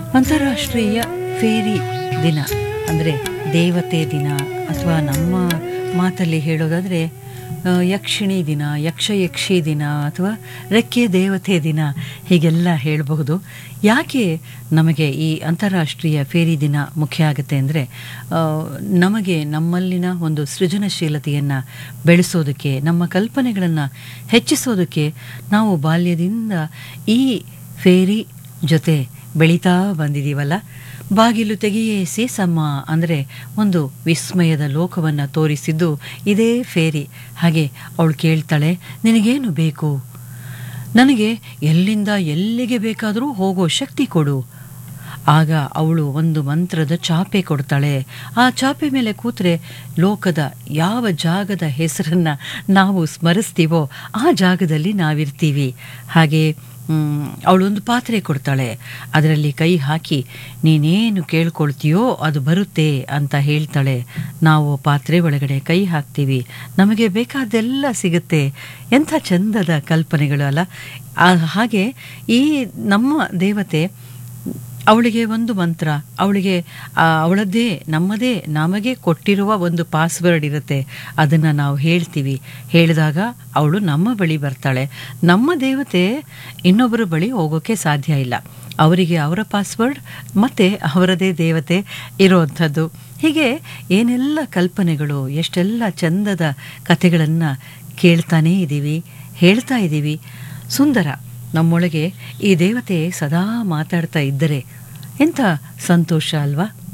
ಅಂತಾರಾಷ್ಟ್ರೀಯ ಫೇರಿ ದಿನ ಅಂದರೆ ದೇವತೆ ದಿನ ಅಥವಾ ನಮ್ಮ ಮಾತಲ್ಲಿ ಹೇಳೋದಾದರೆ ಆ, ಯಕ್ಷಿಣಿ ದಿನ ಯಕ್ಷ ಯಕ್ಷಿ ದಿನ ಅಥವಾ ರೆಕ್ಕೆ ದೇವತೆ ದಿನ ಹೀಗೆಲ್ಲ ಹೇಳಬಹುದು ಯಾಕೆ ನಮಗೆ ಈ ಅಂತಾರಾಷ್ಟ್ರೀಯ ಫೇರಿ ದಿನ ಮುಖ್ಯ ಆಗುತ್ತೆ ಅಂದರೆ ನಮಗೆ ನಮ್ಮಲ್ಲಿನ ಒಂದು ಸೃಜನಶೀಲತೆಯನ್ನು ಬೆಳೆಸೋದಕ್ಕೆ ನಮ್ಮ ಕಲ್ಪನೆಗಳನ್ನು ಹೆಚ್ಚಿಸೋದಕ್ಕೆ ನಾವು ಬಾಲ್ಯದಿಂದ ಈ ಫೇರಿ ಜೊತೆ ಬೆಳೀತಾ ಬಂದಿದ್ದೀವಲ್ಲ ಬಾಗಿಲು ತೆಗೆಯೇ ಸೀಸಮ್ಮ ಅಂದರೆ ಒಂದು ವಿಸ್ಮಯದ ಲೋಕವನ್ನು ತೋರಿಸಿದ್ದು ಇದೇ ಫೇರಿ ಹಾಗೆ ಅವಳು ಕೇಳ್ತಾಳೆ ನಿನಗೇನು ಬೇಕು ನನಗೆ ಎಲ್ಲಿಂದ ಎಲ್ಲಿಗೆ ಬೇಕಾದರೂ ಹೋಗೋ ಶಕ್ತಿ ಕೊಡು ಆಗ ಅವಳು ಒಂದು ಮಂತ್ರದ ಚಾಪೆ ಕೊಡ್ತಾಳೆ ಆ ಚಾಪೆ ಮೇಲೆ ಕೂತ್ರೆ ಲೋಕದ ಯಾವ ಜಾಗದ ಹೆಸರನ್ನು ನಾವು ಸ್ಮರಿಸ್ತೀವೋ ಆ ಜಾಗದಲ್ಲಿ ನಾವಿರ್ತೀವಿ ಹಾಗೆ ಮ್, ಅವಳೊಂದು ಪಾತ್ರೆ ಕೊಡ್ತಾಳೆ ಅದರಲ್ಲಿ ಕೈ ಹಾಕಿ ನೀನೇನು ಕೇಳ್ಕೊಳ್ತೀಯೋ ಅದು ಬರುತ್ತೆ ಅಂತ ಹೇಳ್ತಾಳೆ ನಾವು ಪಾತ್ರೆ ಒಳಗಡೆ ಕೈ ಹಾಕ್ತೀವಿ ನಮಗೆ ಬೇಕಾದ್ದೆಲ್ಲ ಸಿಗುತ್ತೆ ಎಂಥ ಚಂದದ ಕಲ್ಪನೆಗಳು ಅಲ್ಲ ಆ, ಹಾಗೆ ಈ ನಮ್ಮ ದೇವತೆ ಅವಳಿಗೆ ಒಂದು ಮಂತ್ರ ಅವಳಿಗೆ ಆ, ಅವಳದ್ದೇ ನಮ್ಮದೇ ನಮಗೆ ಕೊಟ್ಟಿರುವ ಒಂದು ಪಾಸ್ವರ್ಡ್ ಇರುತ್ತೆ ಅದನ್ನು ನಾವು ಹೇಳ್ತೀವಿ ಹೇಳಿದಾಗ ಅವಳು ನಮ್ಮ ಬಳಿ ಬರ್ತಾಳೆ ನಮ್ಮ ದೇವತೆ ಇನ್ನೊಬ್ಬರ ಬಳಿ ಹೋಗೋಕ್ಕೆ ಸಾಧ್ಯ ಇಲ್ಲ ಅವರಿಗೆ ಅವರ ಪಾಸ್ವರ್ಡ್ ಮತ್ತು ಅವರದೇ ದೇವತೆ ಇರೋವಂಥದ್ದು ಹೀಗೆ ಏನೆಲ್ಲ ಕಲ್ಪನೆಗಳು ಎಷ್ಟೆಲ್ಲ ಚಂದದ ಕಥೆಗಳನ್ನು ಕೇಳ್ತಾನೇ ಇದ್ದೀವಿ ಹೇಳ್ತಾ ಇದ್ದೀವಿ ಸುಂದರ ನಮ್ಮೊಳಗೆ ಈ ದೇವತೆ ಸದಾ ಮಾತಾಡ್ತಾ ಇದ್ದರೆ ಎಂಥ ಸಂತೋಷ ಅಲ್ವಾ